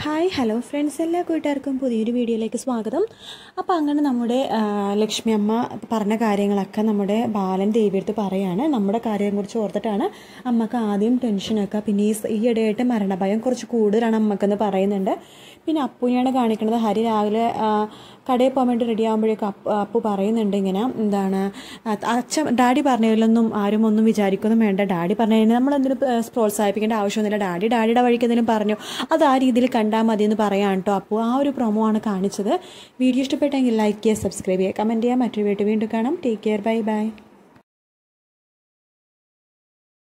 hi hello friends എല്ലാ കൂട്ടുകാർക്കും പുതിയൊരു വീഡിയോയിലേക്ക് സ്വാഗതം അപ്പോൾ അങ്ങനെ നമ്മുടെ ആ, ലക്ഷ്മി അമ്മ പറഞ്ഞ കാര്യങ്ങളൊക്കെ നമ്മുടെ ബാലൻ ദേവിയെടുത്ത് പറയാണ് നമ്മുടെ കാര്യം കുറിച്ച് ഓർത്തിട്ടാണ് അമ്മക്ക് ആദ്യം ടെൻഷനൊക്കെ പിന്നെ ഈ സ- ഈ ഇടയായിട്ട് മരണഭയം കുറച്ച് കൂടുതലാണ് അമ്മക്കെന്ന് പറയുന്നുണ്ട് പിന്നെ അപ്പുവിനെയാണ് കാണിക്കുന്നത് ഹരി രാവിലെ ആ, കടയിൽ പോകാൻ വേണ്ടി റെഡി ആകുമ്പോഴേക്കും അപ്പു അപ്പു പറയുന്നുണ്ട് ഇങ്ങനെ എന്താണ് അ- അച്ഛൻ ഡാഡി പറഞ്ഞതിലൊന്നും ആരും ഒന്നും വിചാരിക്കൊന്നും വേണ്ട ഡാഡി പറഞ്ഞതിന് നമ്മൾ എന്തിനും പ്രോത്സാഹിപ്പിക്കേണ്ട ആവശ്യമൊന്നുമില്ല ഡാഡി ഡാഡിയുടെ വഴിക്ക് എന്തെങ്കിലും പറഞ്ഞു അത് ആ രീതിയിൽ കണ്ടാൽ മതി എന്ന് പറയാം കേട്ടോ അപ്പോൾ ആ ഒരു പ്രൊമോ ആണ് കാണിച്ചത് വീഡിയോ ഇഷ്ടപ്പെട്ടെങ്കിൽ ലൈക്ക് ചെയ്യുക സബ്സ്ക്രൈബ് ചെയ്യുക കമൻറ്റ് ചെയ്യുക മറ്റൊരു വീഡിയോ വീണ്ടും കാണാം ടേക്ക് കെയർ ബൈ ബൈ